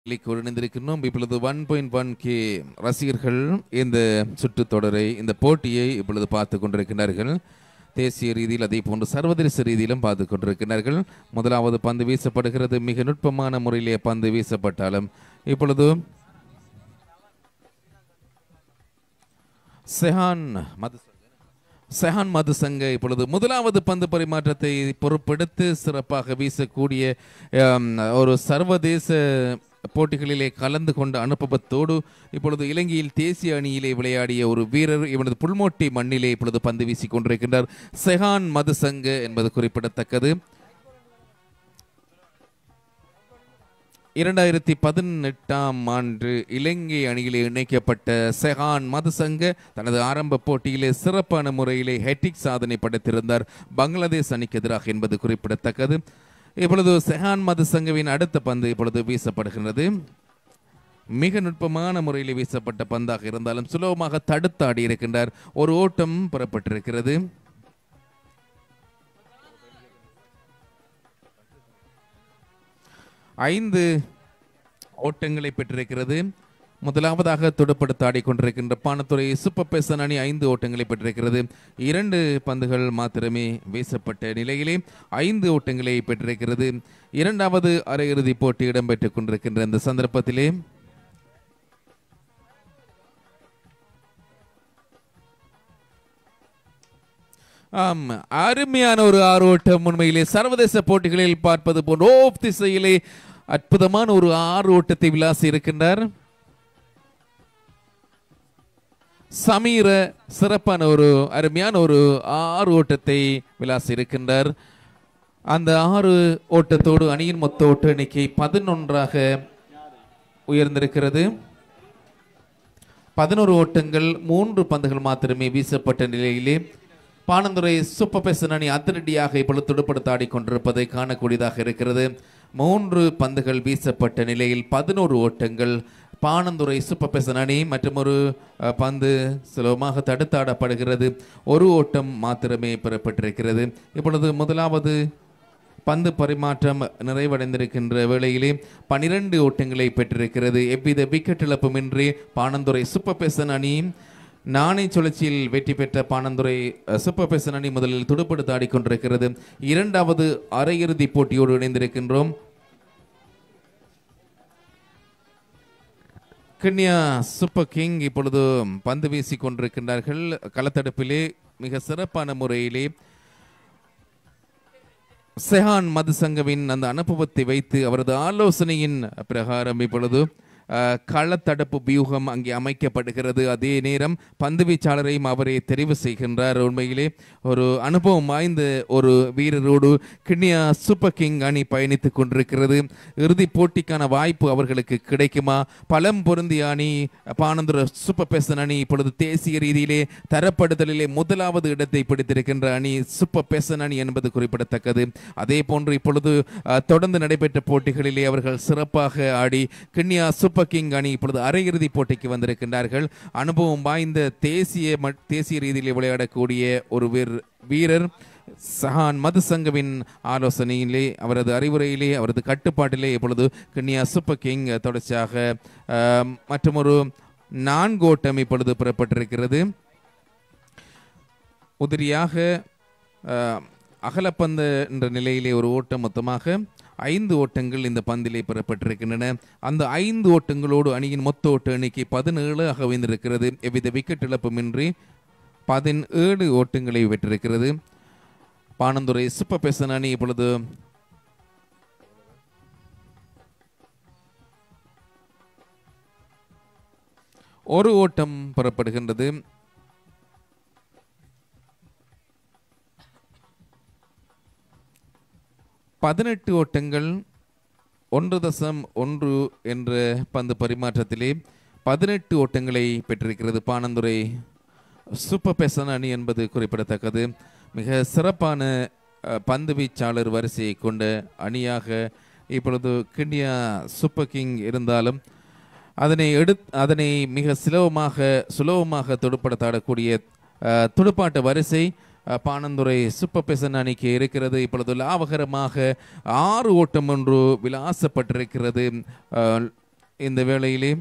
இணைந்திருக்கின்றோம் இப்பொழுது one point one K ரசிகர்கள் இந்த சுற்றுத் தொடரை இந்த போட்டியை இப்பொழுது பார்த்து கொண்டிருக்கிறார்கள் தேசிய ரீதியில் அதே போன்று சர்வதேச ரீதியிலும் பார்த்து கொண்டிருக்கிறார்கள் முதலாவது பந்து வீசப்படுகிறது மிக நுட்பமான முறையிலே பந்து வீசப்பட்டாலும் இப்பொழுது செஹான் மது செஹான் மதுசங்க இப்பொழுது முதலாவது பந்து பரிமாற்றத்தை பொறுப்பெடுத்து சிறப்பாக வீசக்கூடிய ஆம், ஒரு சர்வதேச போட்டிகளிலே கலந்து கொண்ட அனுபவத்தோடு இப்பொழுது இலங்கையில் தேசிய அணியிலே விளையாடிய ஒரு வீரர் இவனது புல்மோட்டி மண்ணிலே இப்பொழுது பந்து வீசிக் கொண்டிருக்கின்றார் செஹான் மதுசங்க என்பது குறிப்பிடத்தக்கது இரண்டாயிரத்தி பதினெட்டாம் ஆண்டு இலங்கை அணியிலே இணைக்கப்பட்ட செஹான் மதுசங்க தனது ஆரம்ப போட்டியிலே சிறப்பான முறையிலே ஹெட்டிக் சாதனை படைத்திருந்தார் பங்களாதேஷ் அணிக்கு எதிராக என்பது குறிப்பிடத்தக்கது இப்பொழுது செஹான் மதுசங்கவின் அடுத்த பந்து இப்பொழுது வீசப்படுகின்றது மிக நுட்பமான முறையில் வீசப்பட்ட பந்தாக இருந்தாலும் சுலபமாக தடுத்தாடி இருக்கின்றார் ஒரு ஓட்டம் புறப்பட்டிருக்கிறது ஐந்து ஓட்டங்களை பெற்றிருக்கிறது முதலாவதாக துடுப்படுத்த ஆடிக்கொண்டிருக்கின்ற பானத்துறை சூப்பர் பேசன் அணி ஐந்து ஓட்டங்களை பெற்றிருக்கிறது இரண்டு பந்துகள் மாத்திரமே வீசப்பட்ட நிலையிலே ஐந்து ஓட்டங்களை பெற்றிருக்கிறது இரண்டாவது அரையிறுதிப் போட்டி இடம்பெற்றுக் கொண்டிருக்கின்ற இந்த சந்தர்ப்பத்திலே ஆம் அருமையான ஒரு ஆர்வட்டம் உண்மையிலே சர்வதேச போட்டிகளில் பார்ப்பது போன்ற ஓப் திசையிலே அற்புதமான ஒரு ஆறு ஓட்டத்தை விளாசி இருக்கின்றார் சமீர சிறப்பான ஒரு அருமையான ஒரு ஆறு ஓட்டத்தை விளாசி இருக்கின்றார் அந்த ஆறு ஓட்டத்தோடு அணியின் மொத்த ஓட்ட எண்ணிக்கை பதினொன்றாக உயர்ந்திருக்கிறது பதினோரு ஓட்டங்கள் மூன்று பந்துகள் மாத்திரமே வீசப்பட்ட நிலையிலே பானந்துரை சூப்பர் பெசன் அணி அதிரடியாக இப்பொழுது துடுப்படுத்த ஆடிக்கொண்டிருப்பதை காணக்கூடியதாக இருக்கிறது மூன்று பந்துகள் வீசப்பட்ட நிலையில் பதினோரு ஓட்டங்கள் பானந்துரை சூப்பர் பெசன் அணி மற்றும் ஒரு அஹ், பந்து சுலபமாக தடுத்தாடப்படுகிறது ஒரு ஓட்டம் மாத்திரமே பெறப்பட்டிருக்கிறது இப்பொழுது முதலாவது பந்து பரிமாற்றம் நிறைவடைந்திருக்கின்ற வேளையிலே பனிரெண்டு ஓட்டங்களை பெற்றிருக்கிறது எவ்வித விக்கெட் இழப்புமின்றி பானந்துரை சூப்பர் பெசன் அணி நாணய சுழற்சியில் வெற்றி பெற்ற பானந்துரை அஹ், சூப்பர் பெசன் அணி முதலில் துடுப்படுத்த ஆடிக்கொண்டிருக்கிறது இரண்டாவது அரையிறுதி போட்டியோடு இணைந்திருக்கின்றோம் கிண்ணியா சூப்பர் கிங் இப்பொழுது பந்து வீசிக் கொண்டிருக்கின்றார்கள் களத்தடுப்பிலே மிக சிறப்பான முறையிலே செஹான் மதுசங்கவின் அந்த அனுபவத்தை வைத்து அவரது ஆலோசனையின் பிரகாரம் இப்பொழுது அஹ், களத்தடுப்பு வியூகம் அங்கே அமைக்கப்படுகிறது அதே நேரம் பந்து வீச்சாளரையும் அவரே தெரிவு செய்கின்றார் உண்மையிலே ஒரு அனுபவம் வாய்ந்த ஒரு வீரரோடு கிண்ணியா சூப்பர் கிங் அணி பயணித்துக் கொண்டிருக்கிறது இறுதிப் போட்டிக்கான வாய்ப்பு அவர்களுக்கு கிடைக்குமா பலம் பொருந்திய அணி பானந்துர சூப்பர் பேசன் அணி இப்பொழுது தேசிய ரீதியிலே தரப்படுத்தலிலே முதலாவது இடத்தை பிடித்திருக்கின்ற அணி சூப்பர் பேசன் அணி என்பது குறிப்பிடத்தக்கது அதே போன்று இப்பொழுது அஹ், தொடர்ந்து நடைபெற்ற போட்டிகளிலே அவர்கள் சிறப்பாக ஆடி கிண்ணியா சூப்பர் கிங் அணி இப்பொழுது அரையிறுதி போட்டிக்கு வந்திருக்கின்றார்கள் அனுபவம் வாய்ந்த தேசிய ம- தேசிய ரீதியிலே விளையாடக்கூடிய ஒரு வீர் வீரர் சஹான் மதுசங்கவின் ஆலோசனையிலே அவரது அறிவுரையிலே அவரது கட்டுப்பாட்டிலே இப்பொழுது கிண்ணியா சூப்பர் கிங் தொடர்ச்சியாக அஹ், மற்றுமொரு நான்கு ஓட்டம் இப்பொழுது பெறப்பட்டிருக்கிறது உதிரியாக அஹ், அகலப்பந்து என்ற நிலையிலே ஒரு ஓட்டம் மொத்தமாக ஐந்து ஓட்டங்கள் இந்த பந்திலே பெறப்பட்டிருக்கின்றன அந்த ஐந்து ஓட்டங்களோடு அணியின் மொத்த ஓட்ட எண்ணிக்கை பதினேழு ஆக வைந்திருக்கிறது எவ்வித விக்கெட் இழப்புமின்றி பதினேழு ஓட்டங்களை பெற்றிருக்கிறது பானந்துரை சூப்பர் பெசன் அணி இப்பொழுது ஒரு ஓட்டம் பெறப்படுகின்றது பதினெட்டு ஓட்டங்கள் ஒன்று தசம் ஒன்று என்ற பந்து பரிமாற்றத்திலே பதினெட்டு ஓட்டங்களை பெற்றிருக்கிறது பானந்துரை சூப்பர் பெசன் அணி என்பது குறிப்பிடத்தக்கது மிக சிறப்பான அஹ், பந்து வீச்சாளர் வரிசையை கொண்ட அணியாக இப்பொழுது கிண்டியா சூப்பர் கிங் இருந்தாலும் அதனை எடு அதனை மிக சுலபமாக சுலபமாக துடுப்படுத்தாடக்கூடிய அஹ், துடுப்பாட்ட வரிசை அஹ், பாணந்துறை சூப்பர் பெசன் அணிக்கு இருக்கிறது இப்பொழுது லாபகரமாக ஆறு ஓட்டம் ஒன்று விலாசப்பட்டிருக்கிறது அஹ், இந்த வேளையிலே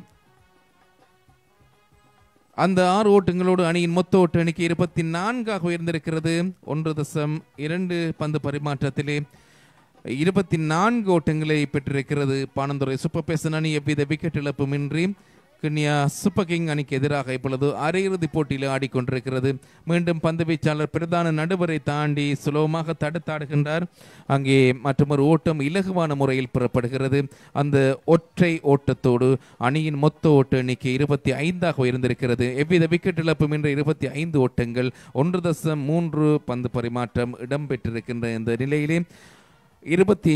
அந்த ஆறு ஓட்டங்களோடு அணியின் மொத்த ஓட்ட எண்ணிக்கை இருபத்தி நான்காக உயர்ந்திருக்கிறது ஒன்று தசம் இரண்டு பந்து பரிமாற்றத்திலே இருபத்தி நான்கு ஓட்டங்களை பெற்றிருக்கிறது பானந்துறை சூப்பர் பேசன் அணி எவ்வித விக்கெட் இழப்புமின்றி கிண்ணியா சூப்பர் கிங் அணிக்கு எதிராக இப்பொழுது அரையிறுதி போட்டியில் ஆடிக்கொண்டிருக்கிறது மீண்டும் பந்து வீச்சாளர் பிரதான நடுவரை தாண்டி சுலபமாக தடுத்தாடுகின்றார் அங்கே மற்றொரு ஓட்டம் இலகுவான முறையில் புறப்படுகிறது அந்த ஒற்றை ஓட்டத்தோடு அணியின் மொத்த ஓட்ட எண்ணிக்கை இருபத்தி ஐந்தாக உயர்ந்திருக்கிறது எவ்வித விக்கெட் இழப்புமின்றி இருபத்தி ஐந்து ஓட்டங்கள் ஒன்று தசம் மூன்று பந்து பரிமாற்றம் இடம்பெற்றிருக்கின்ற இந்த நிலையிலே இருபத்தி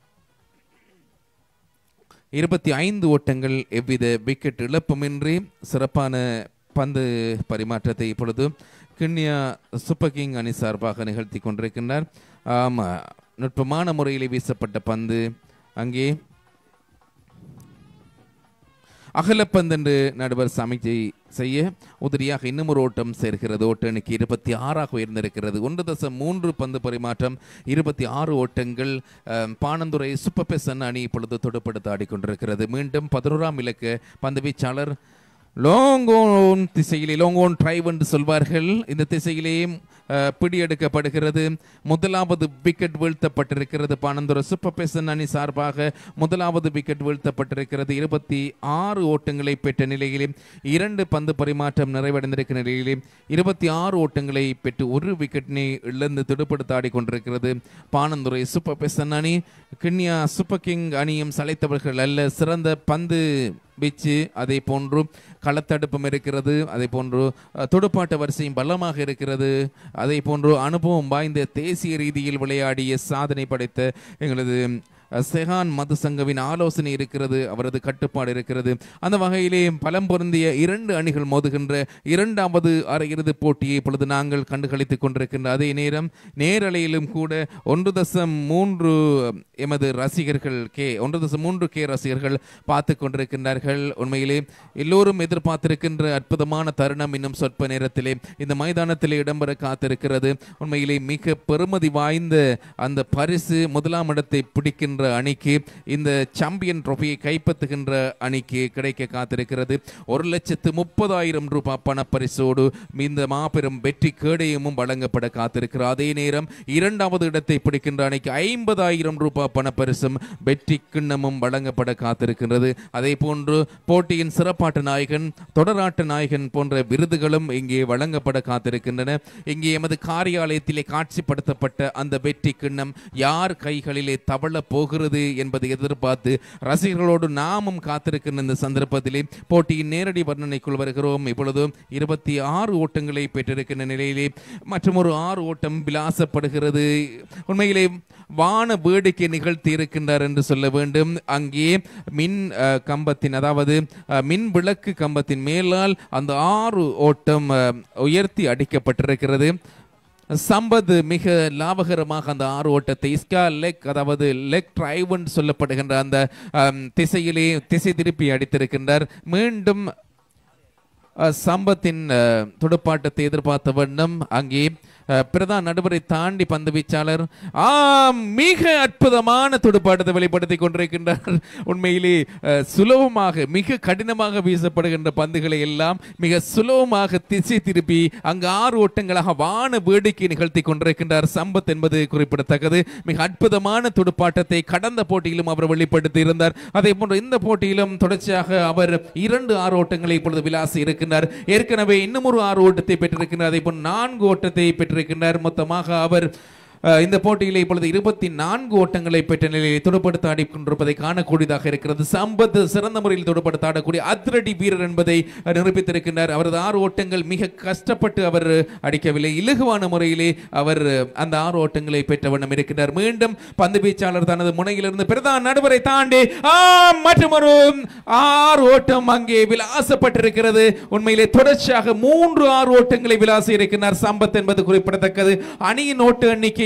இருபத்தி ஐந்து ஓட்டங்கள் எவ்வித விக்கெட் இழப்புமின்றி சிறப்பான பந்து பரிமாற்றத்தை இப்பொழுது கிண்ணியா சூப்பர் கிங் அணி சார்பாக நிகழ்த்தி கொண்டிருக்கின்றார் ஆமா நுட்பமான முறையிலே வீசப்பட்ட பந்து அங்கே அகலப்பந்து என்று நடுவர் சமிச்சை செய்ய உதிரியாக இன்னும் ஒரு ஓட்டம் சேர்க்கிறது ஓட்ட எண்ணிக்கை இருபத்தி ஆறாக உயர்ந்திருக்கிறது ஒன்று தசம் மூன்று பந்து பரிமாற்றம் இருபத்தி ஆறு ஓட்டங்கள் அஹ், பாணந்துறை சூப்பர் பெசன் அணி இப்பொழுது தொடுப்படுத்த ஆடிக்கொண்டிருக்கிறது மீண்டும் பதினோராம் இலக்கு பந்து வீச்சாளர் லோங்கோன் திசையிலே லோங்கோன் டிரைவ் என்று சொல்வார்கள் இந்த திசையிலே அஹ், பிடியெடுக்கப்படுகிறது முதலாவது விக்கெட் வீழ்த்தப்பட்டிருக்கிறது பானந்துர சூப்பர் பெசன் அணி சார்பாக முதலாவது விக்கெட் வீழ்த்தப்பட்டிருக்கிறது இருபத்தி ஆறு ஓட்டங்களை பெற்ற நிலையிலே இரண்டு பந்து பரிமாற்றம் நிறைவடைந்திருக்கிற நிலையிலே இருபத்தி ஆறு ஓட்டங்களை பெற்று ஒரு விக்கெட்டினை இழந்து திடுப்படுத்த ஆடிக்கொண்டிருக்கிறது பானந்துரை சூப்பர் பெசன் அணி கிண்ணியா சூப்பர் கிங் அணியும் சளைத்தவர்கள் அல்ல சிறந்த பந்து வீச்சு அதே போன்று களத்தடுப்பும் இருக்கிறது அதே போன்று அஹ், துடுப்பாட்ட வரிசையும் பலமாக இருக்கிறது அதே போன்று அனுபவம் வாய்ந்த தேசிய ரீதியில் விளையாடிய சாதனை படைத்த எங்களது அஹ், செஹான் மதுசங்கவின் ஆலோசனை இருக்கிறது அவரது கட்டுப்பாடு இருக்கிறது அந்த வகையிலே பலம் பொருந்திய இரண்டு அணிகள் மோதுகின்ற இரண்டாவது அரையிறுதிப் போட்டியை இப்பொழுது நாங்கள் கண்டுகளித்துக் கொண்டிருக்கின்ற அதே நேரம் நேரலையிலும் கூட ஒன்று தசம் மூன்று எமது ரசிகர்கள் கே ஒன்று தசம் மூன்று கே ரசிகர்கள் பார்த்து கொண்டிருக்கின்றார்கள் உண்மையிலே எல்லோரும் எதிர்பார்த்திருக்கின்ற அற்புதமான தருணம் இன்னும் சொற்ப நேரத்திலே இந்த மைதானத்திலே இடம்பெற காத்திருக்கிறது உண்மையிலே மிக பெருமதி வாய்ந்த அந்த பரிசு முதலாம் இடத்தை பிடிக்கின்ற அணிக்கு இந்த சாம்பியன் ட்ரோஃபியை கைப்பற்றுகின்ற அணிக்கு கிடைக்க காத்திருக்கிறது ஒரு லட்சத்து முப்பதாயிரம் ரூபாய் பணப்பரிசோடு இந்த மாபெரும் வெற்றி கேடயமும் வழங்கப்பட காத்திருக்கிறது அதே நேரம் இரண்டாவது இடத்தை பிடிக்கின்ற அணிக்கு ஐம்பதாயிரம் ரூபாய் பணப்பரிசும் வெற்றி கிண்ணமும் வழங்கப்பட காத்திருக்கின்றது அதே போன்று போட்டியின் சிறப்பாட்ட நாயகன் தொடராட்ட நாயகன் போன்ற விருதுகளும் இங்கே வழங்கப்பட காத்திருக்கின்றன இங்கே எமது காரியாலயத்திலே காட்சிப்படுத்தப்பட்ட அந்த வெற்றி கிண்ணம் யார் கைகளிலே தவள போகிறது என்பதை எதிர்பார்த்து ரசிகர்களோடு நாமும் காத்திருக்கின்ற இந்த சந்தர்ப்பத்திலே போட்டியின் நேரடி வர்ணனைக்குள் வருகிறோம் இப்பொழுது இருபத்தி ஆறு ஓட்டங்களை பெற்றிருக்கின்ற நிலையிலே மற்றும் ஒரு ஆறு ஓட்டம் விலாசப்படுகிறது உண்மையிலே வான வேடிக்கை நிகழ்த்தி இருக்கின்றார் என்று சொல்ல வேண்டும் அங்கே மின் அஹ், கம்பத்தின் அதாவது அஹ், மின் விளக்கு கம்பத்தின் மேலால் அந்த ஆறு ஓட்டம் அஹ், உயர்த்தி அடிக்கப்பட்டிருக்கிறது சம்பத் மிக லாபகரமாக அந்த ஆறு ஓட்டத்தை இஸ்கா லெக் அதாவது லெக் டிரைவ் சொல்லப்படுகின்ற அந்த அம், திசையிலே திசை திருப்பி அடித்திருக்கின்றார் மீண்டும் அஹ், சம்பத்தின் அஹ், துடுப்பாட்டத்தை எதிர்பார்த்த வண்ணம் அங்கே அஹ், பிரதான் நடுவரை தாண்டி பந்து வீச்சாளர் ஆம் மிக அற்புதமான துடுப்பாட்டத்தை வெளிப்படுத்தி கொண்டிருக்கின்றார் உண்மையிலே அஹ், சுலபமாக மிக கடினமாக வீசப்படுகின்ற பந்துகளை எல்லாம் மிக சுலபமாக திசை திருப்பி அங்கு ஆறு ஓட்டங்களாக வான வேடிக்கை நிகழ்த்தி கொண்டிருக்கின்றார் சம்பத் என்பது குறிப்பிடத்தக்கது மிக அற்புதமான துடுப்பாட்டத்தை கடந்த போட்டியிலும் அவர் வெளிப்படுத்தி இருந்தார் அதே போன்று இந்த போட்டியிலும் தொடர்ச்சியாக அவர் இரண்டு ஆறு ஓட்டங்களை இப்பொழுது விலாசி இருக்கின்றார் ஏற்கனவே இன்னும் ஒரு ஆறு ஓட்டத்தை பெற்றிருக்கின்றார் அதே போன்று நான்கு ஓட்டத்தை பெற்றிருக்கின்றார் மொத்தமாக அவர் அஹ், இந்த போட்டியிலே இப்பொழுது இருபத்தி நான்கு ஓட்டங்களை பெற்ற நிலையில் துடுப்படுத்த ஆடிக்கொண்டிருப்பதை காணக்கூடியதாக இருக்கிறது சம்பத் சிறந்த முறையில் துடுப்படுத்த ஆடக்கூடிய அதிரடி வீரர் என்பதை அஹ், நிரூபித்திருக்கின்றார் அவரது ஆறு ஓட்டங்கள் மிக கஷ்டப்பட்டு அவர் அடிக்கவில்லை இலகுவான முறையிலே அவர் அந்த ஆறு ஓட்டங்களை பெற்ற வண்ணம் இருக்கின்றார் மீண்டும் பந்து வீச்சாளர் தனது முனையிலிருந்து பிரதான் நடுவரை தாண்டி ஆம் மற்றும் ஒரு ஆறு ஓட்டம் அங்கே விலாசப்பட்டிருக்கிறது உண்மையிலே தொடர்ச்சியாக மூன்று ஆறு ஓட்டங்களை விலாசி இருக்கிறார் சம்பத் என்பது குறிப்பிடத்தக்கது அணியின் ஓட்டு எண்ணிக்கை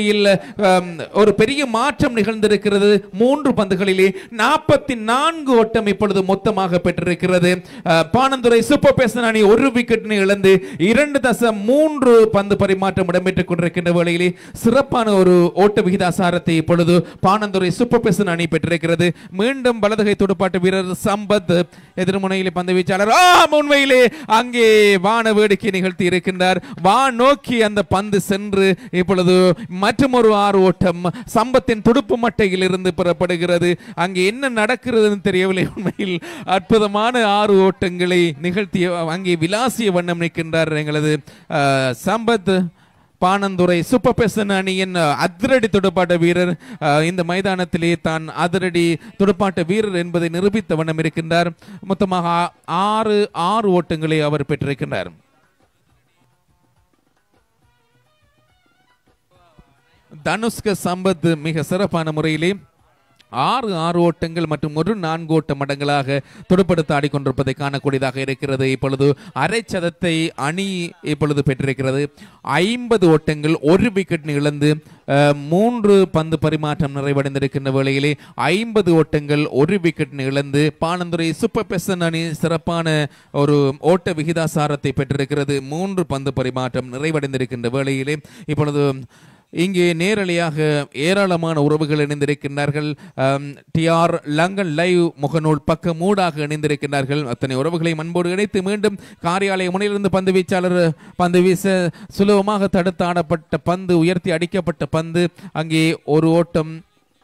முறையில் ஆம், ஒரு பெரிய மாற்றம் நிகழ்ந்திருக்கிறது மூன்று பந்துகளிலே நாற்பத்தி நான்கு ஓட்டம் இப்பொழுது மொத்தமாக பெற்றிருக்கிறது அஹ், பாணந்துறை சூப்பர் பேசன் அணி ஒரு விக்கெட்டினை இழந்து இரண்டு தசம் மூன்று பந்து பரிமாற்றம் இடம்பெற்றுக் கொண்டிருக்கின்ற வேளையிலே சிறப்பான ஒரு ஓட்ட விகிதாசாரத்தை இப்பொழுது பாணந்துறை சூப்பர் பேசன் அணி பெற்றிருக்கிறது மீண்டும் வலதுகை துடுப்பாட்ட வீரர் சம்பத் எதிர்முனையிலே பந்து வீச்சாளர் ஆ உண்மையிலே அங்கே வான வேடிக்கை நிகழ்த்தி இருக்கின்றார் வா நோக்கி அந்த பந்து சென்று இப்பொழுது மற்றொரு ஆறு ஓட்டம் சம்பத்தின் துடுப்பு மட்டையில் இருந்து பெறப்படுகிறது அங்கே என்ன நடக்கிறதுன்னு தெரியவில்லை உண்மையில் அற்புதமான ஆறு ஓட்டங்களை நிகழ்த்திய அங்கே விலாசிய வண்ணம் நிற்கின்றார் எங்களது அஹ், சம்பத் பாணந்துறை சூப்பர் பெசன் அணியின் அஹ், அதிரடி துடுப்பாட்ட வீரர் அஹ், இந்த மைதானத்திலே தான் அதிரடி துடுப்பாட்ட வீரர் என்பதை நிரூபித்த வண்ணம் இருக்கின்றார் மொத்தமாக ஆ- ஆறு ஆறு ஓட்டங்களை அவர் பெற்றிருக்கின்றார் தனுஷ்க சம்பத் மிக சிறப்பான முறையிலே ஆறு ஆறு ஓட்டங்கள் மற்றும் ஒரு நான்கு ஓட்ட மடங்களாக துடுப்படுத்த ஆடிக்கொண்டிருப்பதை காணக்கூடியதாக இருக்கிறது இப்பொழுது அரை சதத்தை அணி இப்பொழுது பெற்றிருக்கிறது ஐம்பது ஓட்டங்கள் ஒரு விக்கெட் இழந்து அஹ், மூன்று பந்து பரிமாற்றம் நிறைவடைந்திருக்கின்ற வேளையிலே ஐம்பது ஓட்டங்கள் ஒரு விக்கெட் இழந்து பாணந்துறை சூப்பர் பெசன் அணி சிறப்பான ஒரு ஓட்ட விகிதாசாரத்தை பெற்றிருக்கிறது மூன்று பந்து பரிமாற்றம் நிறைவடைந்திருக்கின்ற வேளையிலே இப்பொழுது இங்கே நேரலையாக ஏராளமான உறவுகள் இணைந்திருக்கின்றார்கள் டிஆர் லங்கன் லைவ் முகநூல் பக்க மூடாக இணைந்திருக்கின்றார்கள் அத்தனை உறவுகளை அன்போடு இணைத்து மீண்டும் காரியாலய முனையிலிருந்து பந்து வீச்சாளர் பந்து வீச சுலபமாக தடுத்து ஆடப்பட்ட பந்து உயர்த்தி அடிக்கப்பட்ட பந்து அங்கே ஒரு ஓட்டம்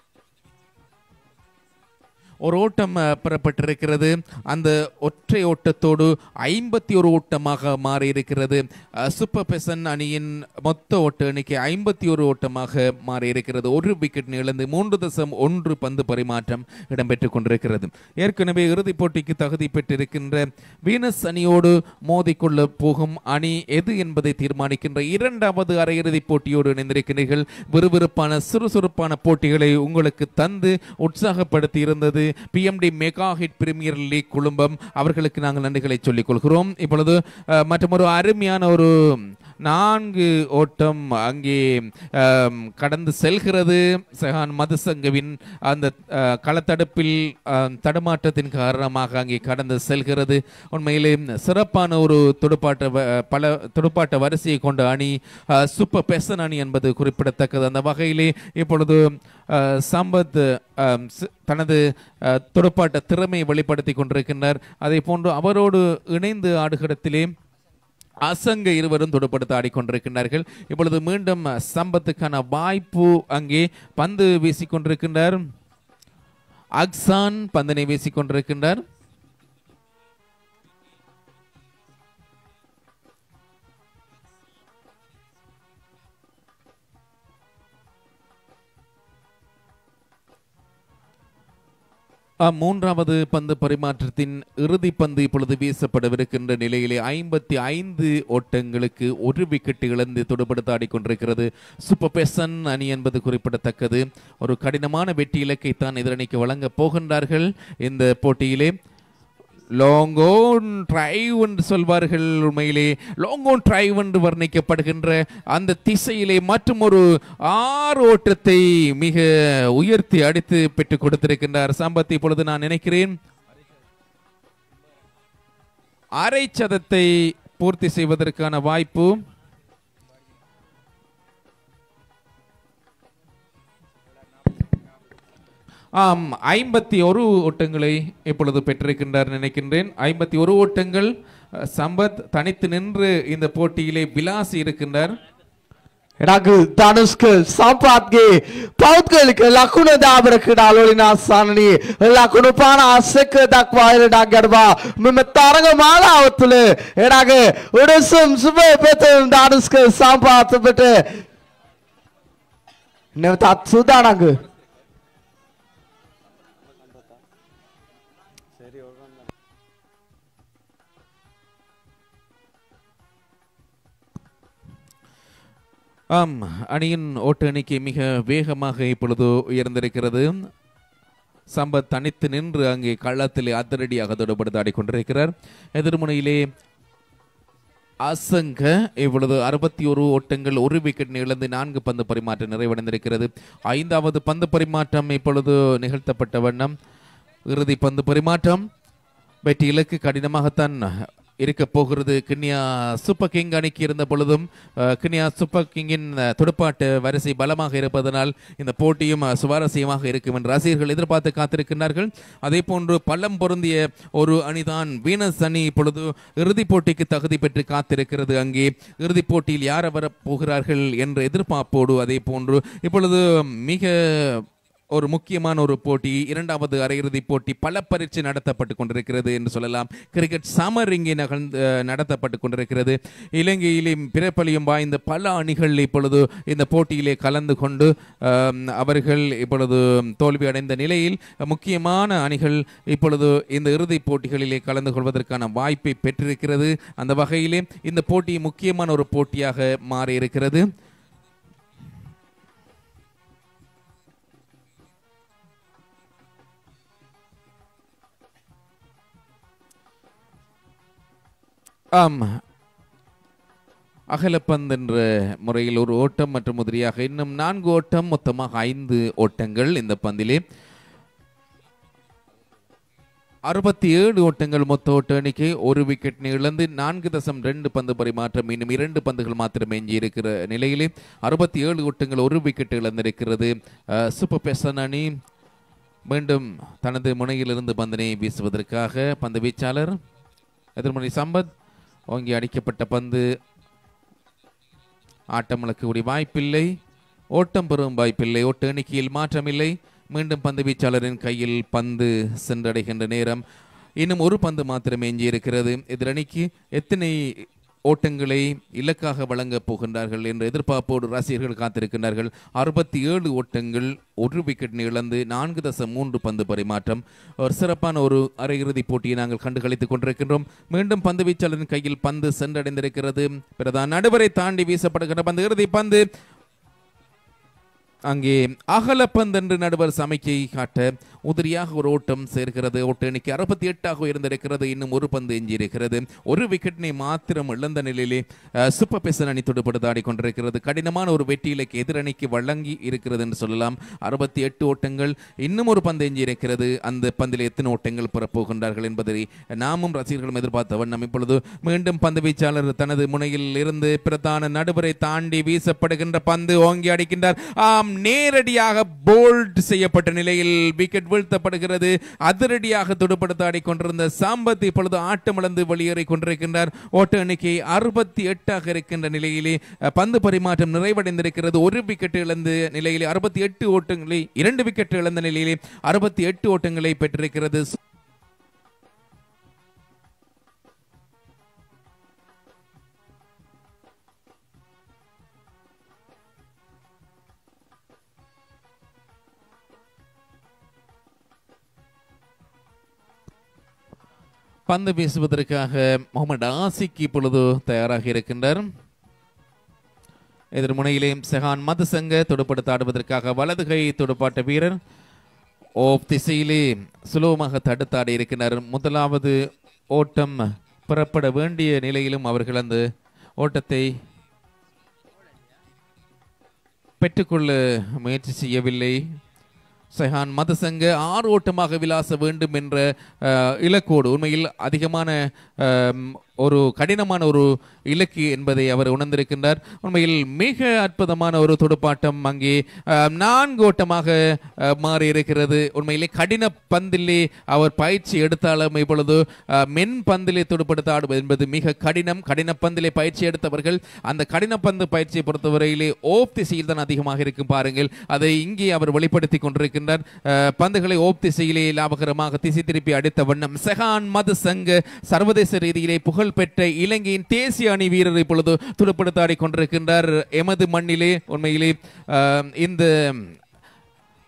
ஒரு ஓட்டம் அஹ், பெறப்பட்டிருக்கிறது அந்த ஒற்றை ஓட்டத்தோடு ஐம்பத்தி ஒரு ஓட்டமாக மாறி இருக்கிறது அஹ், சூப்பர் பெசன் அணியின் மொத்த ஓட்ட எண்ணிக்கை ஐம்பத்தி ஒரு ஓட்டமாக மாறி இருக்கிறது ஒரு விக்கெட் இழந்து மூன்று தசம் ஒன்று பந்து பரிமாற்றம் இடம்பெற்றுக் கொண்டிருக்கிறது ஏற்கனவே இறுதிப் போட்டிக்கு தகுதி பெற்றிருக்கின்ற வீனஸ் அணியோடு மோதிக்கொள்ள போகும் அணி எது என்பதை தீர்மானிக்கின்ற இரண்டாவது அரையிறுதிப் போட்டியோடு இணைந்திருக்கிறீர்கள் விறுவிறுப்பான சுறுசுறுப்பான போட்டிகளை உங்களுக்கு தந்து உற்சாகப்படுத்தி இருந்தது BMD mega hit premier league குழுமம் அவர்களுக்கு நாங்கள் நன்றிகளை சொல்லிக் கொள்கிறோம் இப்பொழுது அஹ், மற்றொரு அருமையான ஒரு நான்கு ஓட்டம் அங்கே அம், கடந்து செல்கிறது செஹான் மதுசங்கவின் அந்த அஹ், களத்தடுப்பில் அஹ், தடுமாற்றத்தின் காரணமாக அங்கே கடந்து செல்கிறது உண்மையிலே சிறப்பான ஒரு துடுப்பாட்ட வ- பல துடுப்பாட்ட வரிசையை கொண்ட அணி அஹ், சூப்பர் பெசன் அணி என்பது குறிப்பிடத்தக்கது அந்த வகையிலே இப்பொழுது அஹ், சம்பத் அஹ், சி- தனது அஹ், துடுப்பாட்ட திறமையை வெளிப்படுத்தி கொண்டிருக்கின்றார் அதே போன்று அவரோடு இணைந்து ஆடுகளத்திலே அசங்க இருவரும் துடுப்படுத்த ஆடிக்கொண்டிருக்கின்றார்கள் இப்பொழுது மீண்டும் சம்பத்துக்கான வாய்ப்பு அங்கே பந்து வீசிக்கொண்டிருக்கின்றார் அக்சான் பந்தினை வீசிக்கொண்டிருக்கின்றார் ஆ, மூன்றாவது பந்து பரிமாற்றத்தின் இறுதி பந்து இப்பொழுது வீசப்படவிருக்கின்ற நிலையிலே ஐம்பத்தி ஐந்து ஓட்டங்களுக்கு ஒரு விக்கெட் இழந்து துடுப்படுத்த ஆடிக்கொண்டிருக்கிறது சூப்பர் பெசன் அணி என்பது குறிப்பிடத்தக்கது ஒரு கடினமான வெற்றி இலக்கை தான் எதிரணிக்கு வழங்கப் போகின்றார்கள் இந்த போட்டியிலே லாங்கோன் டிரைவ் என்று சொல்வார்கள் உண்மையிலே லாங்கோன் டிரைவ் என்று வர்ணிக்கப்படுகின்ற அந்த திசையிலே மற்றும் ஒரு ஆறு ஓட்டத்தை மிக உயர்த்தி அடித்து பெற்றுக் கொடுத்திருக்கின்றார் சம்பத் இப்பொழுது நான் நினைக்கிறேன் அரை சதத்தை பூர்த்தி செய்வதற்கான வாய்ப்பு ஆம் ஐம்பத்தி ஒரு ஓட்டங்களை இப்பொழுது பெற்றிருக்கின்றார் நினைக்கின்றேன் ஐம்பத்தி ஒரு ஓட்டங்கள் அஹ், சம்பத் தனித்து நின்று இந்த போட்டியிலே விலாசி இருக்கின்றார் එඩග ධනුස්ක සම්පාත්ගේ පෞද්ගලික ලකුණ දාබර ක්‍රඩාලොලින් ආසානනී ලකුණු පාන අස්සක දක්වායලඩක් ගැඩවා මෙම තරග මාලාව තුළ එඩග උඩසුම් සුබ පෙතුම් ධනුස්ක සම්පාතපට නැවතත් සූදානග ஆம் அணியின் ஓட்ட எண்ணிக்கை மிக வேகமாக இப்பொழுது உயர்ந்திருக்கிறது சம்பத் தனித்து நின்று அங்கே களத்திலே அதிரடியாக தொடர்படுத்த ஆடிக்கொண்டிருக்கிறார் எதிர்முனையிலே அசங்க இப்பொழுது அறுபத்தி ஒரு ஓட்டங்கள் ஒரு விக்கெட் இழந்து நான்கு பந்து பரிமாற்றம் நிறைவடைந்திருக்கிறது ஐந்தாவது பந்து பரிமாற்றம் இப்பொழுது நிகழ்த்தப்பட்ட வண்ணம் இறுதி பந்து பரிமாற்றம் வெற்றி இலக்கு கடினமாகத்தான் இருக்க போகிறது கிண்ணியா சூப்பர் கிங் அணிக்கு இருந்த பொழுதும் அஹ், கிண்ணியா சூப்பர் கிங்கின் அஹ், துடுப்பாட்ட வரிசை பலமாக இருப்பதனால் இந்த போட்டியும் அஹ், சுவாரஸ்யமாக இருக்கும் என்று ரசிகர்கள் எதிர்பார்த்து காத்திருக்கிறார்கள் அதே போன்று பலம் பொருந்திய ஒரு அணிதான் வீனஸ் அணி இப்பொழுது இறுதிப் போட்டிக்கு தகுதி பெற்று காத்திருக்கிறது அங்கே இறுதிப் போட்டியில் யார் வரப் போகிறார்கள் என்ற எதிர்பார்ப்போடு அதே போன்று இப்பொழுது மிக ஒரு முக்கியமான ஒரு போட்டி இரண்டாவது அரையிறுதிப் போட்டி பல பரீட்சை நடத்தப்பட்டு கொண்டிருக்கிறது என்று சொல்லலாம் கிரிக்கெட் சமர் இங்கே நகர்ந்து அஹ், நடத்தப்பட்டு கொண்டிருக்கிறது இலங்கையிலே பிறப்பலியும் வாய்ந்த பல அணிகள் இப்பொழுது இந்த போட்டியிலே கலந்து கொண்டு அஹ், அவர்கள் இப்பொழுது தோல்வி அடைந்த நிலையில் முக்கியமான அணிகள் இப்பொழுது இந்த இறுதிப் போட்டிகளிலே கலந்து கொள்வதற்கான வாய்ப்பை பெற்றிருக்கிறது அந்த வகையிலே இந்த போட்டி முக்கியமான ஒரு போட்டியாக மாறி இருக்கிறது ஆம் அகலப்பந்து என்ற முறையில் ஒரு ஓட்டம் மற்றும் உதிரியாக இன்னும் நான்கு ஓட்டம் மொத்தமாக ஐந்து ஓட்டங்கள் இந்த பந்திலே அறுபத்தி ஏழு ஓட்டங்கள் மொத்த ஓட்ட எண்ணிக்கை ஒரு விக்கெட் இழந்து நான்கு தசம் ரெண்டு பந்து பரிமாற்றம் இன்னும் இரண்டு பந்துகள் மாத்திரம் எஞ்சி இருக்கிற நிலையிலே அறுபத்தி ஏழு ஓட்டங்கள் ஒரு விக்கெட் இழந்திருக்கிறது அஹ், சூப்பர் பெசன் அணி மீண்டும் தனது முனையிலிருந்து பந்தினை வீசுவதற்காக பந்து வீச்சாளர் எதிர்மறை சம்பத் ஓங்கி அடிக்கப்பட்ட பந்து ஆட்டம் இழக்கக்கூடிய வாய்ப்பில்லை ஓட்டம் பெறும் வாய்ப்பில்லை ஓட்ட எண்ணிக்கையில் மாற்றமில்லை மீண்டும் பந்து வீச்சாளரின் கையில் பந்து சென்றடைகின்ற நேரம் இன்னும் ஒரு பந்து மாத்திரமே எஞ்சியிருக்கிறது எதிரணிக்கு எத்தனை ஓட்டங்களை இலக்காக வழங்கப் போகின்றார்கள் என்ற எதிர்பார்ப்போடு ரசிகர்கள் காத்திருக்கின்றார்கள் அறுபத்தி ஏழு ஓட்டங்கள் ஒரு விக்கெட் இழந்து நான்கு தசம் மூன்று பந்து பரிமாற்றம் ஒரு சிறப்பான ஒரு அரையிறுதிப் போட்டியை நாங்கள் கண்டு களித்துக் கொண்டிருக்கின்றோம் மீண்டும் பந்து வீச்சாளரின் கையில் பந்து சென்றடைந்திருக்கிறது பிரதான் நடுவரை தாண்டி வீசப்படுகின்ற பந்து இறுதி பந்து அங்கே அகலப்பந்து என்று நடுவர் சமைக்கை காட்ட உதிரியாக ஒரு ஓட்டம் சேர்க்கிறது ஓட்ட எண்ணிக்கை அறுபத்தி எட்டாக உயர்ந்திருக்கிறது இன்னும் ஒரு பந்து எஞ்சியிருக்கிறது ஒரு விக்கெட்டினை மாத்திரம் இழந்த நிலையிலே அஹ், சூப்பர் பெசன் அணி துடுப்படுத்த ஆடிக்கொண்டிருக்கிறது கடினமான ஒரு வெற்றி இலக்கு எதிரணிக்கு வழங்கி இருக்கிறது என்று சொல்லலாம் அறுபத்தி எட்டு ஓட்டங்கள் இன்னும் ஒரு பந்து எஞ்சியிருக்கிறது அந்த பந்தில் எத்தனை ஓட்டங்கள் பெறப்போகின்றார்கள் என்பதை நாமும் ரசிகர்களும் எதிர்பார்த்த வண்ணம் இப்பொழுது மீண்டும் பந்து வீச்சாளர் தனது முனையில் இருந்து பிரதான நடுவரை தாண்டி வீசப்படுகின்ற பந்து ஓங்கி அடிக்கின்றார் ஆம் நேரடியாக போல்ட் செய்யப்பட்ட நிலையில் விக்கெட் வீழ்த்தப்படுகிறது அதிரடியாக துடுப்படுத்த ஆடிக்கொண்டிருந்த சாம்பத் இப்பொழுது ஆட்டமிழந்து வெளியேறி கொண்டிருக்கின்றார் ஓட்ட எண்ணிக்கை அறுபத்தி எட்டாக இருக்கின்ற நிலையிலே அஹ், பந்து பரிமாற்றம் நிறைவடைந்திருக்கிறது ஒரு விக்கெட் இழந்த நிலையிலே அறுபத்தி எட்டு ஓட்டங்களை இரண்டு விக்கெட் இழந்த நிலையிலே அறுபத்தி எட்டு ஓட்டங்களை பெற்றிருக்கிறது பந்து வீசுவதற்காக முகமது ஆசிக் இப்பொழுது தயாராக இருக்கின்றார் எதிர் முனையிலே செஹான் மதுசங்க துடுப்படுத்த ஆடுவதற்காக வலது கை துடுப்பாட்ட வீரர் ஓப் திசையிலே சுலபமாக தடுத்தாடி இருக்கிறார் முதலாவது ஓட்டம் புறப்பட வேண்டிய நிலையிலும் அவர்கள் அந்த ஓட்டத்தை பெற்றுக்கொள்ள முயற்சி செய்யவில்லை சஹான் மதசங்க ஆறு ஓட்டமாக விளாச வேண்டும் என்ற அஹ், இலக்கோடு உண்மையில் அதிகமான அம், ஒரு கடினமான ஒரு இலக்கு என்பதை அவர் உணர்ந்திருக்கின்றார் உண்மையில் மிக அற்புதமான ஒரு துடுப்பாட்டம் அங்கே அஹ், நான்கு ஓட்டமாக அஹ், மாறி இருக்கிறது உண்மையிலே கடின பந்திலே அவர் பயிற்சி எடுத்தாலும் இப்பொழுது அஹ், மென் பந்திலே துடுப்படுத்த ஆடுவது என்பது மிக கடினம் கடின பந்திலே பயிற்சி எடுத்தவர்கள் அந்த கடின பந்து பயிற்சியை பொறுத்தவரையிலே ஓப் திசையில் தான் அதிகமாக இருக்கும் பாருங்கள் அதை இங்கே அவர் வெளிப்படுத்தி கொண்டிருக்கின்றார் அஹ், பந்துகளை ஓப் திசையிலே லாபகரமாக திசை திருப்பி அடித்த வண்ணம் செஹான் மது சங்க சர்வதேச ரீதியிலே புகழ் பெற்ற இலங்கையின் தேசிய அணி வீரர் இப்பொழுது துடுப்படுத்த ஆடிக்கொண்டிருக்கின்றார் எமது மண்ணிலே உண்மையிலே அஹ், இந்த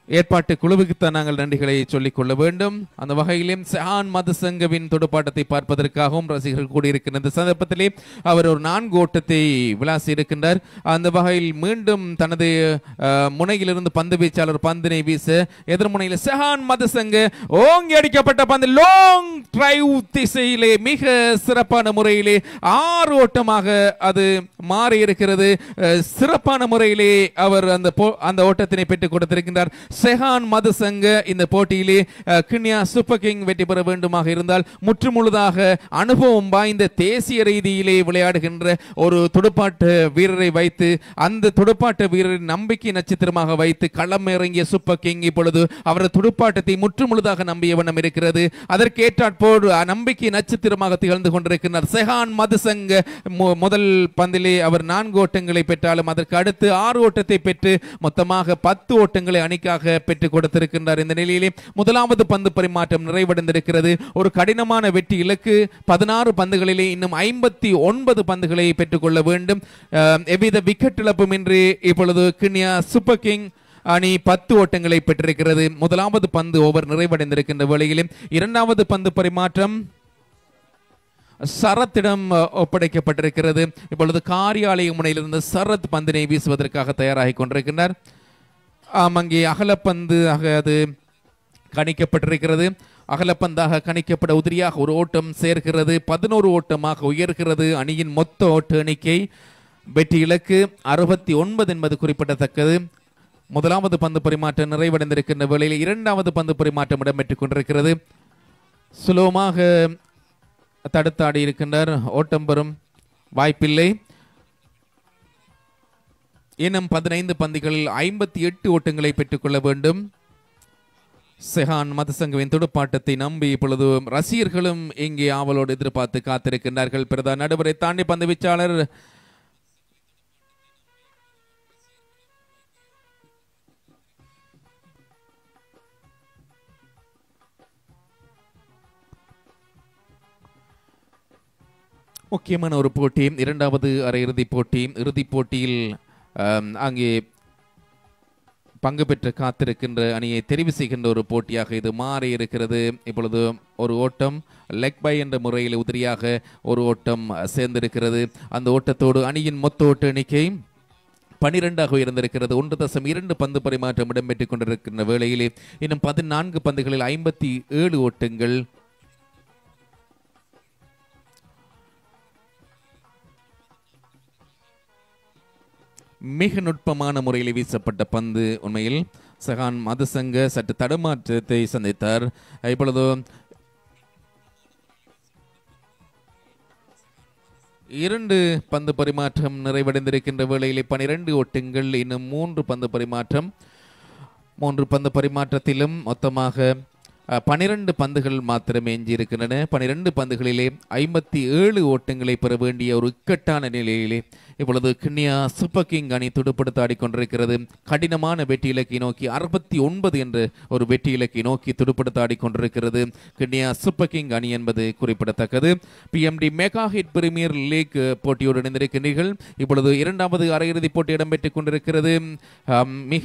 ஏற்பாட்டு குழுவுக்குத்தான் நாங்கள் நன்றிகளை சொல்லிக் கொள்ள வேண்டும் அந்த வகையிலும் செஹான் மதுசங்கவின் துடுப்பாட்டத்தை பார்ப்பதற்காகவும் ரசிகர்கள் கூடியிருக்கின்ற இந்த சந்தர்ப்பத்திலே அவர் ஒரு நான்கு ஓட்டத்தை விளாசி இருக்கின்றார் அந்த வகையில் மீண்டும் தனது அஹ், முனையிலிருந்து பந்து வீச்சாளர் பந்தினை வீச எதிர்முனையில் செஹான் மதுசங்க ஓங்கி அடிக்கப்பட்ட பந்து லாங் டிரைவ் திசையிலே மிக சிறப்பான முறையிலே ஆறு ஓட்டமாக அது மாறி இருக்கிறது அஹ், சிறப்பான முறையிலே அவர் அந்த போ- அந்த ஓட்டத்தினை பெற்றுக் கொடுத்திருக்கின்றார் செஹான் மதுசங்க இந்த போட்டியிலே அஹ், கிண்ணியா சூப்பர் கிங் வெற்றி பெற வேண்டுமாக இருந்தால் முற்றுமுழுதாக அனுபவம் வாய்ந்த தேசிய ரீதியிலே விளையாடுகின்ற ஒரு துடுப்பாட்ட வீரரை வைத்து அந்த துடுப்பாட்ட வீரரின் நம்பிக்கை நட்சத்திரமாக வைத்து களம் இறங்கிய சூப்பர் கிங் இப்பொழுது அவரது துடுப்பாட்டத்தை முற்றுமுழுதாக நம்பிய வண்ணம் இருக்கிறது அதற்கேற்றாற்போல் நம்பிக்கை நட்சத்திரமாக திகழ்ந்து கொண்டிருக்கிறார் செஹான் மதுசங்க மு- முதல் பந்திலே அவர் நான்கு ஓட்டங்களை பெற்றாலும் அதற்கு அடுத்து ஆறு ஓட்டத்தை பெற்று மொத்தமாக பத்து ஓட்டங்களை அணிக்காக பெற்றுக் கொடுத்திருக்கின்றார் இந்த நிலையிலே முதலாவது பந்து பரிமாற்றம் நிறைவடைந்திருக்கிறது ஒரு கடினமான வெற்றி இலக்கு பதினாறு பந்துகளிலே இன்னும் ஐம்பத்தி ஒன்பது பந்துகளை பெற்றுக்கொள்ள வேண்டும் அஹ், எவ்வித விக்கெட் இழப்புமின்றி இப்பொழுது கிண்ணியா சூப்பர் கிங் அணி பத்து ஓட்டங்களை பெற்றிருக்கிறது முதலாவது பந்து ஓவர் நிறைவடைந்திருக்கின்ற வேளையிலும் இரண்டாவது பந்து பரிமாற்றம் சரத்திடம் அஹ், ஒப்படைக்கப்பட்டிருக்கிறது இப்பொழுது காரியாலய முனையிலிருந்து சரத் பந்தினை வீசுவதற்காக தயாராகி கொண்டிருக்கின்றார் ஆம், அங்கே அகலப்பந்து ஆக அது கணிக்கப்பட்டிருக்கிறது அகலப்பந்தாக கணிக்கப்பட உதிரியாக ஒரு ஓட்டம் சேர்க்கிறது பதினோரு ஓட்டமாக உயர்கிறது அணியின் மொத்த ஓட்ட எண்ணிக்கை வெற்றி இலக்கு அறுபத்தி ஒன்பது என்பது குறிப்பிடத்தக்கது முதலாவது பந்து பரிமாற்றம் நிறைவடைந்திருக்கின்ற வேளையில் இரண்டாவது பந்து பரிமாற்றம் இடம்பெற்றுக் கொண்டிருக்கிறது சுலோமாக தடுத்தாடி இருக்கின்றார் ஓட்டம் பெறும் வாய்ப்பில்லை இன்னும் பதினைந்து பந்துகளில் ஐம்பத்தி எட்டு ஓட்டங்களை பெற்றுக்கொள்ள வேண்டும் செஹான் மதசங்கவின் துடுப்பாட்டத்தை நம்பி இப்பொழுது ரசிகர்களும் இங்கே ஆவலோடு எதிர்பார்த்து காத்திருக்கின்றார்கள் பிரதான நடுவரை தாண்டி பந்து வீச்சாளர் முக்கியமான ஒரு போட்டி இரண்டாவது அரையிறுதிப் போட்டி இறுதிப் போட்டியில் ஆம், அங்கே பங்கு பெற்று காத்திருக்கின்ற அணியை தெரிவு செய்கின்ற ஒரு போட்டியாக இது மாறி இருக்கிறது இப்பொழுது ஒரு ஓட்டம் லெக் பை என்ற முறையில் உதிரியாக ஒரு ஓட்டம் சேர்ந்திருக்கிறது அந்த ஓட்டத்தோடு அணியின் மொத்த ஓட்ட எண்ணிக்கை பனிரெண்டாக உயர்ந்திருக்கிறது ஒன்று தசம் இரண்டு பந்து பரிமாற்றம் இடம்பெற்றுக் கொண்டிருக்கின்ற வேளையிலே இன்னும் பதினான்கு பந்துகளில் ஐம்பத்தி ஏழு ஓட்டங்கள் மிக நுட்பமான முறையில் வீசப்பட்ட பந்து உண்மையில் சகான் மதுசங்க சற்று தடுமாற்றத்தை சந்தித்தார் இப்பொழுது இரண்டு பந்து பரிமாற்றம் நிறைவடைந்திருக்கின்ற வேளையிலே பனிரெண்டு ஓட்டங்கள் இன்னும் மூன்று பந்து பரிமாற்றம் மூன்று பந்து பரிமாற்றத்திலும் மொத்தமாக அஹ், பனிரெண்டு பந்துகள் மாத்திரமே எஞ்சியிருக்கின்றன பனிரெண்டு பந்துகளிலே ஐம்பத்தி ஏழு ஓட்டங்களை பெற வேண்டிய ஒரு இக்கட்டான நிலையிலே இப்பொழுது கிண்ணியா சூப்பர் கிங் அணி துடுப்படுத்த ஆடிக்கொண்டிருக்கிறது கடினமான வெற்றி இலக்கை நோக்கி அறுபத்தி ஒன்பது என்ற ஒரு வெற்றி இலக்கை நோக்கி துடுப்படுத்த ஆடிக்கொண்டிருக்கிறது கிண்ணியா சூப்பர் கிங் அணி என்பது குறிப்பிடத்தக்கது BMD mega hit premier league போட்டியோடு இணைந்திருக்கிறீர்கள் இப்பொழுது இரண்டாவது அரையிறுதிப் போட்டி இடம்பெற்றுக் கொண்டிருக்கிறது ஆம், மிக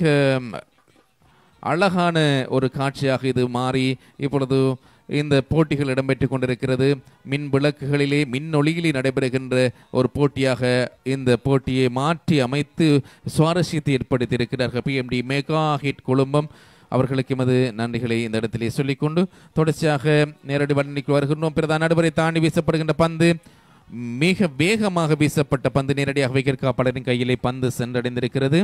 அழகான ஒரு காட்சியாக இது மாறி இப்பொழுது இந்த போட்டிகள் இடம்பெற்றுக் கொண்டிருக்கிறது மின் விளக்குகளிலே மின் ஒளியிலே நடைபெறுகின்ற ஒரு போட்டியாக இந்த போட்டியை மாற்றி அமைத்து சுவாரஸ்யத்தை ஏற்படுத்தி இருக்கிறார்கள் பிஎம்டி மெகா ஹிட் குழுமம் அவர்களுக்கு எமது நன்றிகளை இந்த இடத்திலே சொல்லிக்கொண்டு தொடர்ச்சியாக நேரடி வர்ணிக்கு வருகின்றோம் பிரதான நடுவரை தாண்டி வீசப்படுகின்ற பந்து மிக வேகமாக வீசப்பட்ட பந்து நேரடியாக விக்கெட் காப்பாளரின் கையிலே பந்து சென்றடைந்திருக்கிறது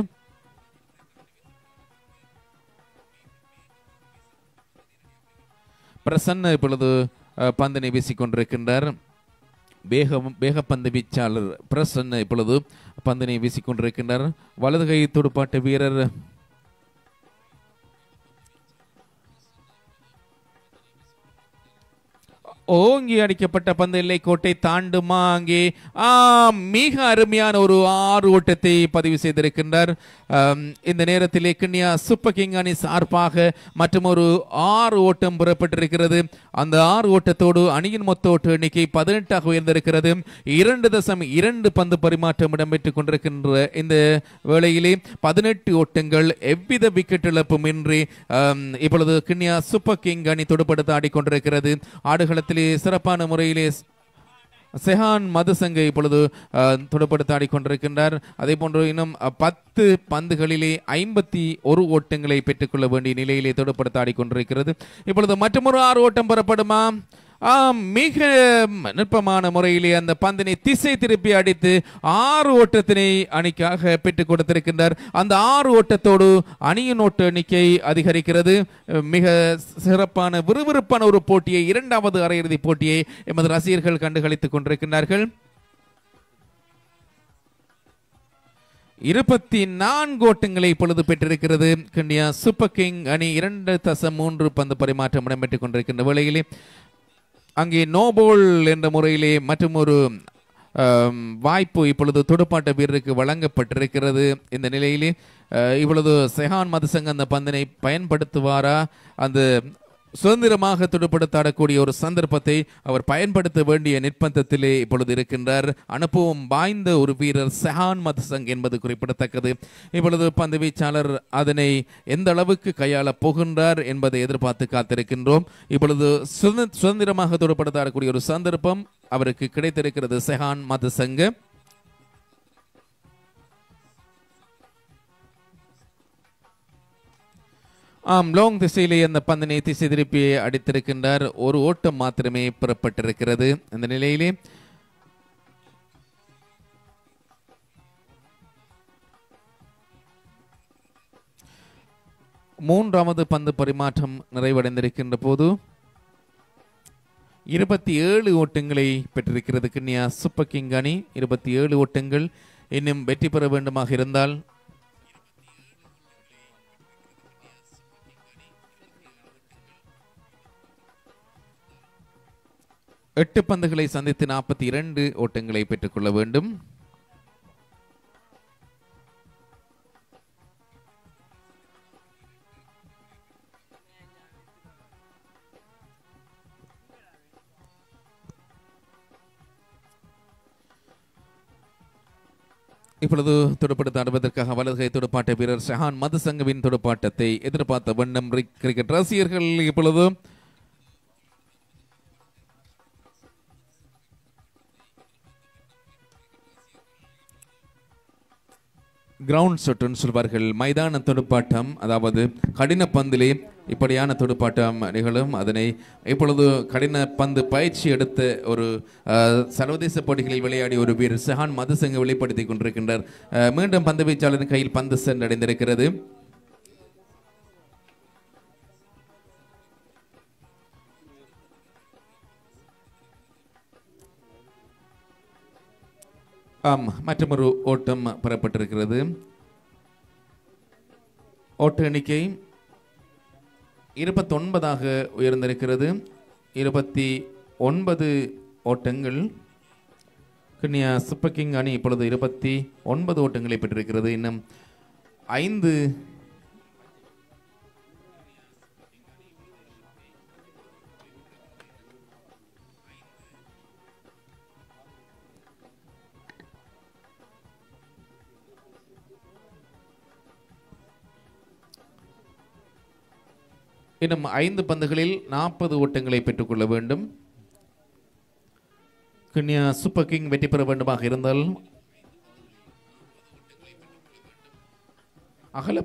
பிரசன்ன இப்பொழுது அஹ், பந்தினை வீசிக் கொண்டிருக்கின்றார் வேகம் வேகப்பந்து வீச்சாளர் பிரசன்ன இப்பொழுது பந்தினை வீசிக் கொண்டிருக்கின்றார் வலது கை துடுப்பாட்ட வீரர் ஓங்கி அடிக்கப்பட்ட பந்து எல்லை கோட்டை தாண்டுமா அங்கே ஆம், மிக அருமையான ஒரு ஆறு ஓட்டத்தை பதிவு செய்திருக்கின்றார் ஆம், இந்த நேரத்திலே கிண்ணியா சூப்பர் கிங் அணி சார்பாக மற்றும் ஒரு ஆறு ஓட்டம் புறப்பட்டிருக்கிறது அந்த ஆறு ஓட்டத்தோடு அணியின் மொத்த ஓட்ட எண்ணிக்கை பதினெட்டாக உயர்ந்திருக்கிறது இரண்டு தசம் இரண்டு பந்து பரிமாற்றம் இடம்பெற்றுக் கொண்டிருக்கின்ற இந்த வேளையிலே பதினெட்டு ஓட்டங்கள் எவ்வித விக்கெட் இழப்பும் இன்றி ஆம், இப்பொழுது கிண்ணியா சூப்பர் கிங் அணி துடுப்படுத்த ஆடிக்கொண்டிருக்கிறது ஆடுகளத்திலே சிறப்பான முறையிலே செஹான் மதுசங்க இப்பொழுது அஹ், துடுப்படுத்த ஆடிக்கொண்டிருக்கின்றார் அதே போன்று இன்னும் அஹ், பத்து பந்துகளிலே ஐம்பத்தி ஒரு ஓட்டங்களை பெற்றுக்கொள்ள வேண்டிய நிலையிலே துடுப்படுத்த ஆடிக்கொண்டிருக்கிறது இப்பொழுது மற்றொரு ஆறு ஓட்டம் பெறப்படுமா ஆம், மிக நுட்பமான முறையிலே அந்த பந்தினை திசை திருப்பி அடித்து ஆறு ஓட்டத்தினை அணிக்காக பெற்றுக் கொடுத்திருக்கின்றார் அந்த ஆறு ஓட்டத்தோடு அணியின் ஓட்ட எண்ணிக்கை அதிகரிக்கிறது மிக சிறப்பான விறுவிறுப்பான ஒரு போட்டியை இரண்டாவது அரையிறுதி போட்டியை எமது ரசிகர்கள் கண்டுகளித்துக் கொண்டிருக்கின்றார்கள் இருபத்தி நான்கு ஓட்டங்களை இப்பொழுது பெற்றிருக்கிறது கிண்டியா சூப்பர் கிங் அணி இரண்டு தசம் மூன்று பந்து பரிமாற்றம் இடம்பெற்றுக் கொண்டிருக்கின்ற வேளையிலே அங்கே நோபோல் என்ற முறையிலே மற்றும் ஒரு ஆம், வாய்ப்பு இப்பொழுது துடுப்பாட்ட வீரருக்கு வழங்கப்பட்டிருக்கிறது இந்த நிலையிலே அஹ், இப்பொழுது செஹான் மதுசங்க அந்த பந்தினை பயன்படுத்துவாரா அந்த சுதந்திரமாக துடுப்படுத்தாடக்கூடிய ஒரு சந்தர்ப்பத்தை அவர் பயன்படுத்த வேண்டிய நிர்பந்தத்திலே இப்பொழுது இருக்கின்றார் அனுபவம் வாய்ந்த ஒரு வீரர் செஹான் மதுசங் என்பது குறிப்பிடத்தக்கது இப்பொழுது பந்து வீச்சாளர் அதனை எந்த அளவுக்கு கையாள போகின்றார் என்பதை எதிர்பார்த்து காத்திருக்கின்றோம் இப்பொழுது சுதந்திர- சுதந்திரமாக துடுப்படுத்தாடக்கூடிய ஒரு சந்தர்ப்பம் அவருக்கு கிடைத்திருக்கிறது செஹான் மதுசங்க ஆம் லாங் திசையிலே அந்த பந்தினை திசை திருப்பி அடித்திருக்கின்றார் ஒரு ஓட்டம் மாத்திரமே பெறப்பட்டிருக்கிறது அந்த நிலையிலே மூன்றாவது பந்து பரிமாற்றம் நிறைவடைந்திருக்கின்ற போது இருபத்தி ஏழு ஓட்டங்களை பெற்றிருக்கிறது கிண்ணியா சூப்பர் கிங் அணி இருபத்தி ஏழு ஓட்டங்கள் இன்னும் வெற்றி பெற வேண்டுமாக இருந்தால் எட்டு பந்துகளை சந்தித்து நாற்பத்தி இரண்டு ஓட்டங்களை பெற்றுக்கொள்ள வேண்டும் இப்பொழுது துடுப்படுத்த ஆடுவதற்காக வலதுகை துடுப்பாட்ட வீரர் ஷஹான் மதுசங்கவின் துடுப்பாட்டத்தை எதிர்பார்த்த வண்ணம் ரி- கிரிக்கெட் ரசிகர்கள் இப்பொழுது கிரவுண்ட் ஷாட்னு சொல்வார்கள் மைதான துடுப்பாட்டம் அதாவது கடின பந்திலே இப்படியான துடுப்பாட்டம் நிகழும் அதனை இப்பொழுது கடின பந்து பயிற்சி எடுத்த ஒரு அஹ், சர்வதேச போட்டிகளில் விளையாடிய ஒரு வீரர் சஹான் மதுசங்க வெளிப்படுத்திக் கொண்டிருக்கின்றார் அஹ், மீண்டும் பந்து வீச்சாளரின் கையில் பந்து சென்றடைந்திருக்கிறது ஆம் மற்றொரு ஓட்டம் பெறப்பட்டிருக்கிறது ஓட்ட எண்ணிக்கை இருபத்தொன்பதாக உயர்ந்திருக்கிறது இருபத்தி ஒன்பது ஓட்டங்கள் கிண்ணியா சூப்பர் கிங் அணி இப்பொழுது இருபத்தி ஒன்பது ஓட்டங்களை பெற்றிருக்கிறது இன்னும் ஐந்து இன்னும் ஐந்து பந்துகளில் நாற்பது ஓட்டங்களை பெற்றுக்கொள்ள வேண்டும் கிண்ணியா சூப்பர் கிங் வெற்றி பெற வேண்டுமாக இருந்தால் அகல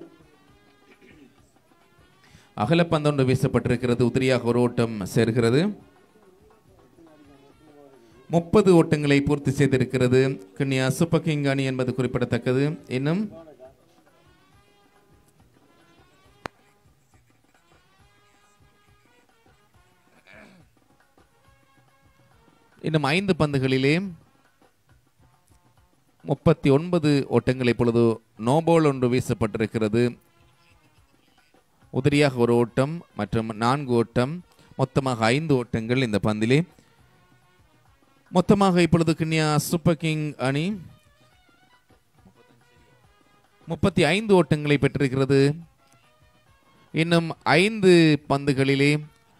அகலப்பந்தொன்று வீசப்பட்டிருக்கிறது உதிரியாக ஒரு ஓட்டம் சேர்கிறது முப்பது ஓட்டங்களை பூர்த்தி செய்திருக்கிறது கிண்ணியா சூப்பர் கிங் அணி என்பது குறிப்பிடத்தக்கது இன்னும் இன்னும் ஐந்து பந்துகளிலே முப்பத்தி ஒன்பது ஓட்டங்கள் இப்பொழுது நோபோல் ஒன்று வீசப்பட்டிருக்கிறது உதிரியாக ஒரு ஓட்டம் மற்றும் நான்கு ஓட்டம் மொத்தமாக ஐந்து ஓட்டங்கள் இந்த பந்திலே மொத்தமாக இப்பொழுது கிண்ணியா சூப்பர் கிங் அணி முப்பத்தி ஐந்து ஓட்டங்களை பெற்றிருக்கிறது இன்னும் ஐந்து பந்துகளிலே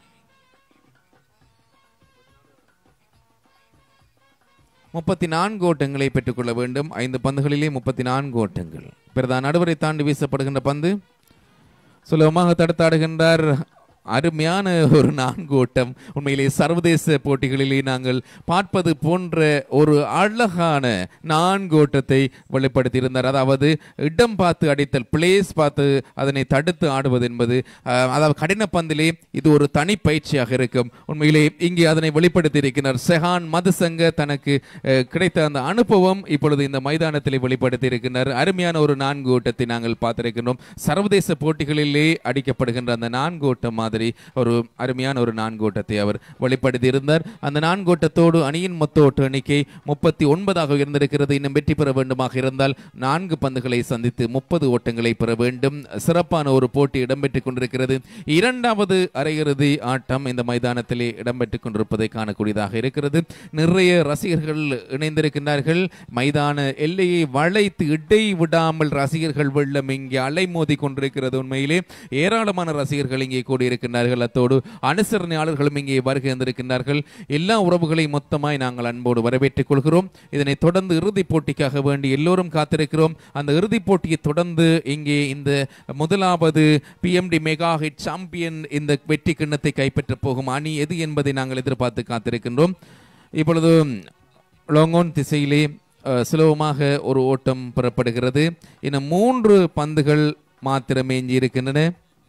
முப்பத்தி நான்கு ஓட்டங்களை பெற்றுக்கொள்ள வேண்டும் ஐந்து பந்துகளிலே முப்பத்தி நான்கு ஓட்டங்கள் பிரதான் நடுவரை தாண்டி வீசப்படுகின்ற பந்து சுலபமாக தடுத்தாடுகின்றார் அருமையான ஒரு நான்கு ஓட்டம் உண்மையிலே சர்வதேச போட்டிகளிலே நாங்கள் பார்ப்பது போன்ற ஒரு அழகான நான்கு ஓட்டத்தை வெளிப்படுத்தியிருந்தார் அதாவது இடம் பார்த்து அடித்தல் பிளேஸ் பார்த்து அதனை தடுத்து ஆடுவது என்பது அஹ், அதாவது கடின பந்திலே இது ஒரு தனி பயிற்சியாக இருக்கும் உண்மையிலே இங்கே அதனை வெளிப்படுத்தி இருக்கிறார் செஹான் மதுசங்க தனக்கு அஹ், கிடைத்த அந்த அனுபவம் இப்பொழுது இந்த மைதானத்திலே வெளிப்படுத்தி இருக்கின்றார் அருமையான ஒரு நான்கு ஓட்டத்தை நாங்கள் பார்த்திருக்கின்றோம் சர்வதேச போட்டிகளிலே அடிக்கப்படுகின்ற அந்த நான்கு ஓட்டம் மாதிரி ஒரு அருமையான ஒரு நான்கு ஓட்டத்தை அவர் வெளிப்படுத்தி இருந்தார் அந்த நான்கு ஓட்டத்தோடு அணியின் மொத்த ஓட்ட எண்ணிக்கை முப்பத்தி ஒன்பதாக உயர்ந்திருக்கிறது இன்னும் வெற்றி பெற வேண்டுமாக இருந்தால் நான்கு பந்துகளை சந்தித்து முப்பது ஓட்டங்களை பெற வேண்டும் சிறப்பான ஒரு போட்டி இடம்பெற்றுக் கொண்டிருக்கிறது இரண்டாவது அரையிறுதி ஆட்டம் இந்த மைதானத்திலே இடம்பெற்றுக் கொண்டிருப்பதை காணக்கூடியதாக இருக்கிறது நிறைய ரசிகர்கள் இணைந்திருக்கின்றார்கள் மைதான எல்லையை வளைத்து இடை விடாமல் ரசிகர்கள் வெள்ளம் இங்கே அலைமோதி கொண்டிருக்கிறது உண்மையிலே ஏராளமான ரசிகர்கள் இங்கே கூடியிருக்கின்றார்கள் அத்தோடு அனுசரணையாளர்களும் இங்கே வருகை வந்திருக்கின்றார்கள் எல்லா உறவுகளையும் மொத்தமாய் நாங்கள் அன்போடு வரவேற்றுக் கொள்கிறோம் இதனை தொடர்ந்து இறுதிப் போட்டிக்காக வேண்டி எல்லோரும் காத்திருக்கிறோம் அந்த இறுதிப் போட்டியை தொடர்ந்து இங்கே இந்த முதலாவது பிஎம்டி மெகா ஹிட் சாம்பியன் இந்த வெற்றி கிண்ணத்தை கைப்பற்றப் போகும் அணி எது என்பதை நாங்கள் எதிர்பார்த்து காத்திருக்கின்றோம் இப்பொழுது லோங்கோன் திசையிலே அஹ், சுலபமாக ஒரு ஓட்டம் பெறப்படுகிறது இன்னும் மூன்று பந்துகள் மாத்திரமே எஞ்சி இருக்கின்றன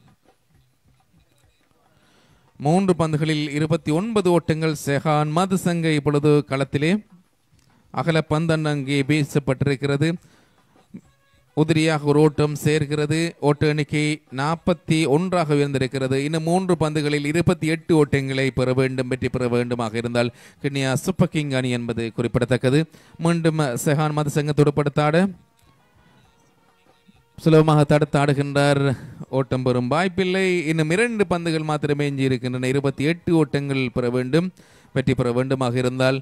மூன்று பந்துகளில் இருபத்தி ஒன்பது ஓட்டங்கள் செஹான் மதுசங்க இப்பொழுது களத்திலே அகல பந்தன் அங்கே வீசப்பட்டிருக்கிறது உதிரியாக ஒரு ஓட்டம் சேர்கிறது ஓட்ட எண்ணிக்கை நாற்பத்தி ஒன்றாக உயர்ந்திருக்கிறது இன்னும் மூன்று பந்துகளில் இருபத்தி எட்டு ஓட்டங்களை பெற வேண்டும் வெற்றி பெற வேண்டுமாக இருந்தால் கிண்ணியா சூப்பர் கிங் அணி என்பது குறிப்பிடத்தக்கது மீண்டும் செஹான் மதுசங்க துடுப்படுத்தாட சுலபமாக தடுத்து ஆடுகின்றார் ஓட்டம் பெறும் வாய்ப்பில்லை இன்னும் இரண்டு பந்துகள் மாத்திரமே எஞ்சி இருக்கின்றன இருபத்தி எட்டு ஓட்டங்கள் பெற வேண்டும் வெற்றி பெற வேண்டுமாக இருந்தால்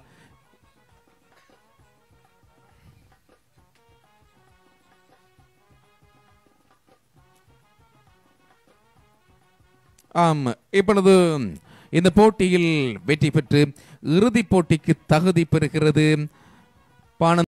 ஆம் இப்பொழுது இந்த போட்டியில் வெற்றி பெற்று இறுதிப் போட்டிக்கு தகுதி பெறுகிறது பான